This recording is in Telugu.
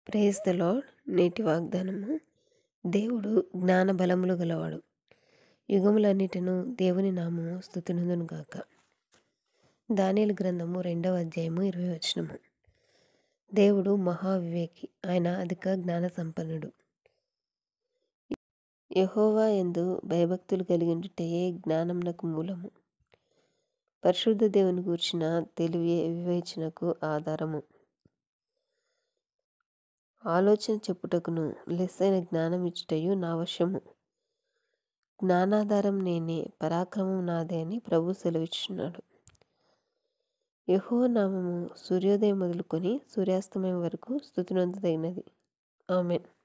ప్రేజ్ ద లాడ్ నేటి వాగ్దానము దేవుడు జ్ఞాన బలములు గలవాడు యుగములన్నిటిను దేవుని నామము స్థుతినందును గాక దానియలు గ్రంథము రెండవ అధ్యాయము ఇరవై వచనము దేవుడు మహావివేకి ఆయన అధిక జ్ఞాన సంపన్నుడు యహోవా ఎందు భయభక్తులు కలిగిండుటయే జ్ఞానమునకు మూలము పరిశుద్ధ దేవుని గూర్చిన తెలివి వివేచనకు ఆధారము ఆలోచన చెప్పుటకును లెస్సైన జ్ఞానం ఇచ్చుటయు నా వశము జ్ఞానాధారం నేనే పరాక్రమం నాదే అని ప్రభు సెలవిచ్చున్నాడు యహో నామము సూర్యోదయం మొదలుకొని సూర్యాస్తమయం వరకు స్థుతినందదగినది ఆమెన్